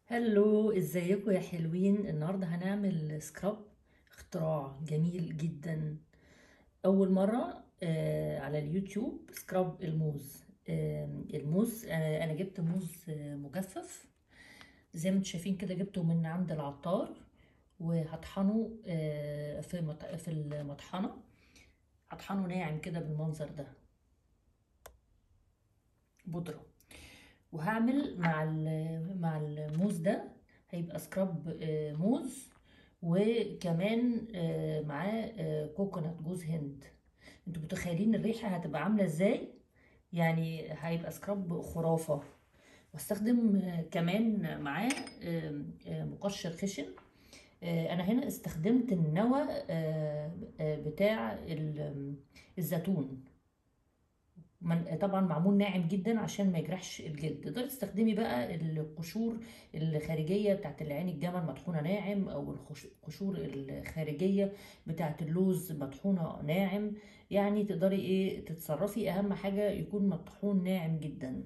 هلو ازيكم يا حلوين النهارده هنعمل سكراب اختراع جميل جدا اول مره آه على اليوتيوب سكراب الموز آه الموز آه انا جبت موز آه مجفف زي ما انتم شايفين كده جبته من عند العطار وهطحنه آه في مط- في المطحنه هطحنه ناعم كده بالمنظر ده بودره وهعمل مع ال- مع الموز ده هيبقى سكراب آه، موز وكمان آه، معاه آه، كوكونات جوز هند انتوا متخيلين الريحة هتبقى عاملة ازاي يعني هيبقى سكراب خرافة واستخدم آه، كمان معاه آه، آه، مقشر خشن آه، انا هنا استخدمت النوى آه، آه، بتاع ال- الزيتون من طبعا معمول ناعم جدا عشان ما يجرحش الجلد تقدري تستخدمي بقى القشور الخارجيه بتاعت العين الجمل مطحونه ناعم او الخش- القشور الخارجيه بتاعت اللوز مطحونه ناعم يعني تقدري ايه تتصرفي اهم حاجه يكون مطحون ناعم جدا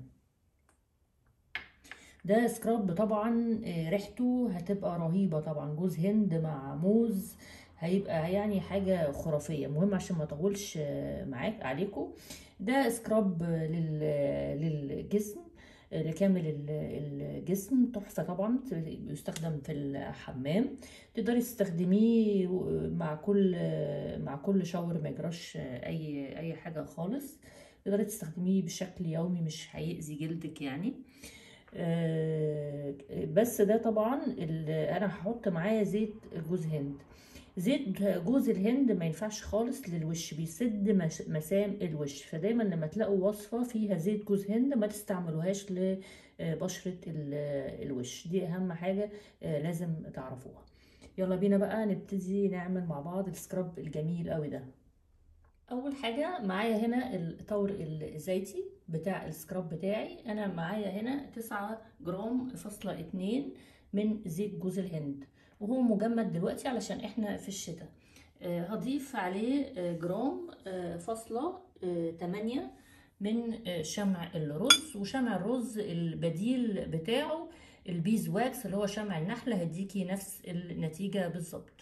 ده سكراب طبعا آه، ريحته هتبقى رهيبة طبعا جوز هند مع موز هيبقى يعني حاجة خرافية مهم عشان ما اطولش آه، معاك عليكم ده سكراب آه، لل- للجسم آه، لكامل ال- الجسم تحفة طبعا بيستخدم في الحمام تقدري تستخدميه مع كل آه، مع كل شاور ما يجراش آه، اي اي حاجة خالص تقدري تستخدميه بشكل يومي مش هيأذي جلدك يعني آه، بس ده طبعا ال- انا هحط معاه زيت جوز هند زيت جوز الهند ما ينفعش خالص للوش بيسد مس- مسام الوش فدايما لما تلاقوا وصفة فيها زيت جوز هند ما تستعملوهاش لبشرة ال- الوش دي اهم حاجة آه، لازم تعرفوها يلا بينا بقى نبتدي نعمل مع بعض السكراب الجميل قوي ده اول حاجه معايا هنا الطور الزيتي بتاع السكراب بتاعي انا معايا هنا 9 جرام فاصلة اتنين من زيت جوز الهند وهو مجمد دلوقتي علشان احنا في الشتاء آه، هضيف عليه آه، جرام آه، فاصلة آه، تمانية من آه، شمع الرز وشمع الرز البديل بتاعه البيز واكس اللي هو شمع النحلة هيديكي نفس النتيجة بالظبط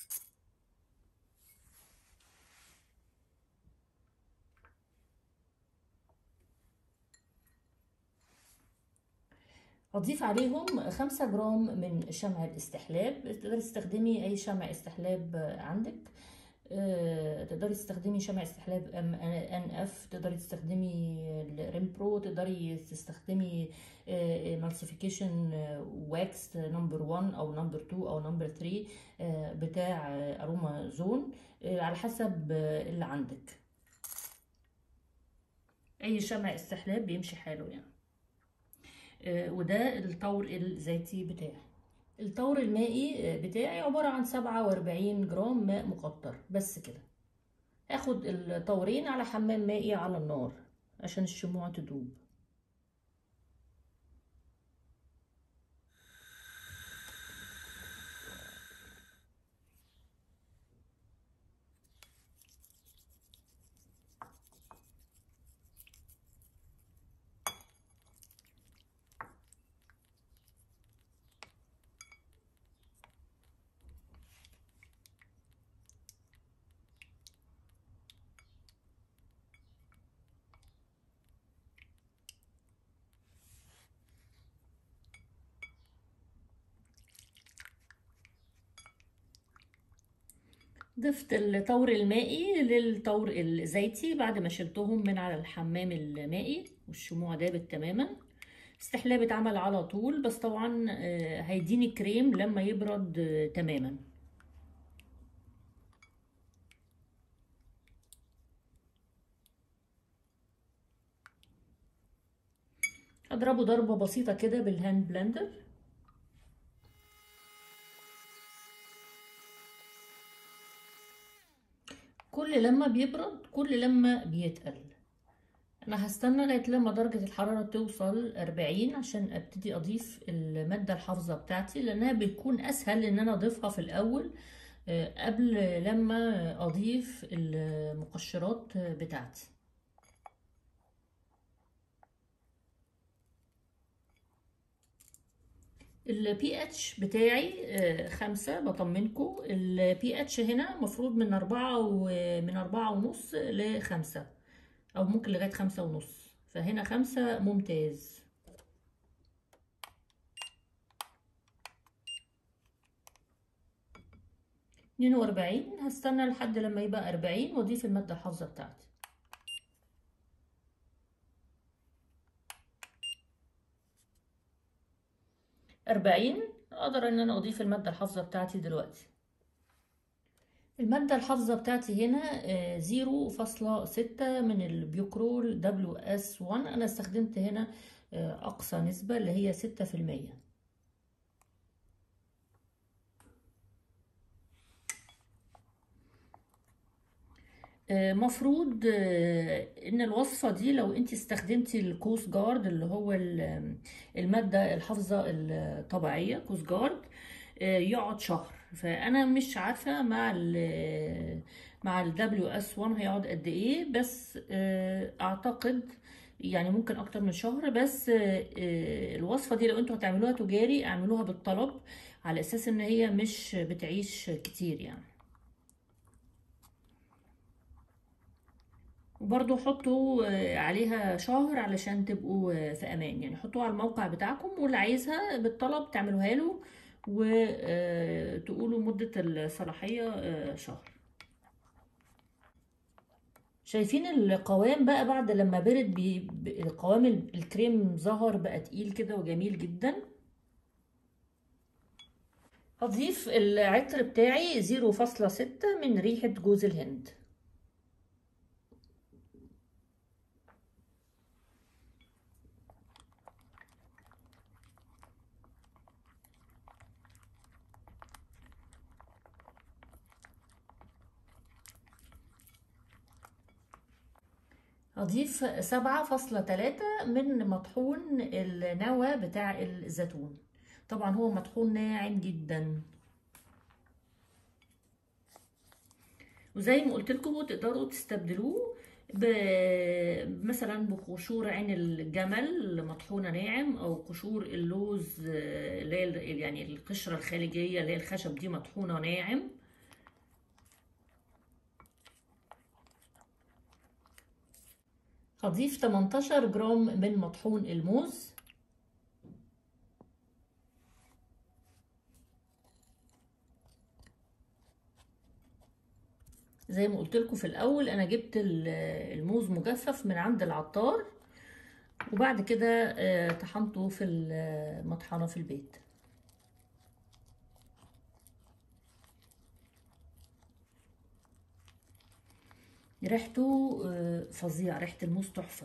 هضيف عليهم خمسة جرام من شمع الاستحلاب تقدري تستخدمي أي شمع استحلاب عندك آه، تقدري تستخدمي شمع استحلاب ام ان اف تقدري تستخدمي الريمبرو تقدري تستخدمي مالسيفيكيشن واكس نمبر 1 او نمبر 2 او نمبر 3 آه، بتاع اروما زون آه، على حسب آه، اللي عندك اي شمع استحلاب بيمشي حاله يعني آه، وده الطور الزيتي بتاعي الطور المائي آه، بتاعي عبارة عن سبعة وأربعين جرام ماء مقطر بس كده هاخد الطورين على حمام مائي على النار عشان الشموع تدوب ضفت الطور المائي للطور الزيتي بعد ما شلتهم من على الحمام المائي والشموع دابت تماما استحلاب اتعمل على طول بس طبعا آه، هيديني كريم لما يبرد آه، تماما هضربه ضربة بسيطة كده بالهاند بلندر كل لما بيبرد كل لما بيتقل انا هستنى لغايه لما درجه الحراره توصل 40 عشان ابتدي اضيف الماده الحافظه بتاعتي لانها بتكون اسهل ان انا اضيفها في الاول آه، قبل لما اضيف المقشرات بتاعتي البي اتش بتاعي آه، خمسة بطمنكم البي اتش هنا مفروض من أربعة ومن أربعة ونص لخمسة أو ممكن لغاية خمسة ونص فهنا خمسة ممتاز اتنين وأربعين هستنى لحد لما يبقى أربعين وأضيف المادة الحافظة بتاعتي أربعين أقدر إن أنا أضيف المادة الحافظة بتاعتي دلوقتي المادة الحافظة بتاعتي هنا زيرو فاصلة ستة من البيوكرول دبليو اس 1 أنا استخدمت هنا آه، أقصى نسبة اللي هي ستة في المية آه، مفروض آه، ان الوصفة دي لو انت استخدمتي الكوست جارد اللي هو ال- المادة الحافظة الطبيعية كوست جارد آه، يقعد شهر فانا مش عارفة مع ال مع ال WS1 هيقعد قد ايه بس آه، اعتقد يعني ممكن اكتر من شهر بس آه، آه، الوصفة دي لو انتوا هتعملوها تجاري اعملوها بالطلب على اساس ان هي مش بتعيش كتير يعني وبرضو حطوا آه، عليها شهر علشان تبقوا آه، في امان يعني حطوها على الموقع بتاعكم واللي عايزها بالطلب تعملوها له وتقولوا مدة الصلاحية آه، شهر شايفين القوام بقى بعد لما برد بي... ب- القوام ال- الكريم ظهر بقى تقيل كده وجميل جدا هضيف العطر بتاعي 0.6 من ريحة جوز الهند هضيف سبعة فاصلة تلاتة من مطحون النوى بتاع الزيتون طبعا هو مطحون ناعم جدا وزي ما قلت لكم تقدروا تستبدلوه ب- مثلا بقشور عين الجمل مطحونة ناعم او قشور اللوز آه، اللي هي ال- يعني القشرة الخارجية اللي هي الخشب دي مطحونة ناعم هضيف 18 جرام من مطحون الموز زي ما قلت لكم في الاول انا جبت ال- الموز مجفف من عند العطار وبعد كده آه، طحنته في المطحنة في البيت ريحته آه، فظيعة ريحة الموز تحفة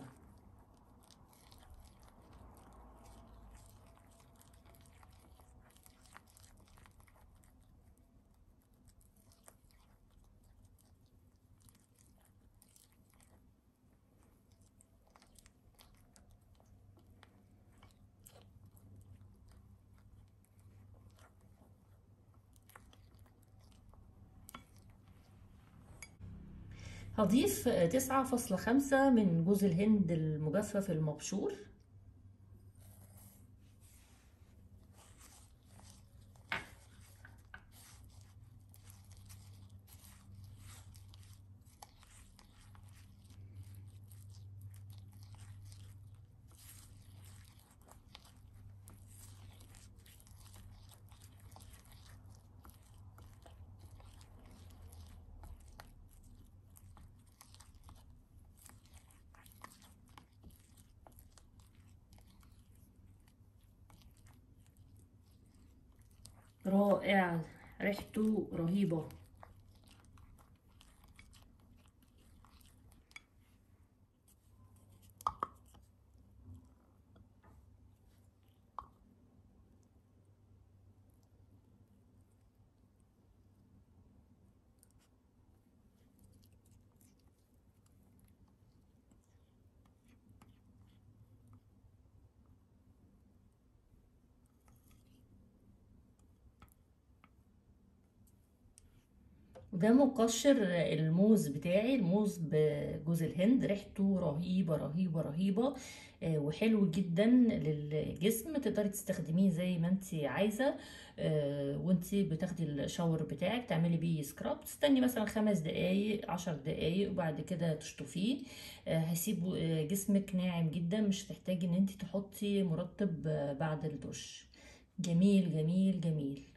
هضيف تسعة فاصلة خمسة من جوز الهند المجفف المبشور رائع ريحته رهيبة وده مقشر الموز بتاعي الموز بجوز الهند ريحته رهيبة رهيبة رهيبة آه، وحلو جدا للجسم تقدري تستخدميه زي ما انت عايزة آه، وانت بتاخدي الشاور بتاعك تعملي بيه سكراب تستني مثلا خمس دقايق عشر دقايق وبعد كده تشطفيه آه، هيسيب آه، جسمك ناعم جدا مش هتحتاجي ان انت تحطي مرطب آه، بعد الدش جميل جميل جميل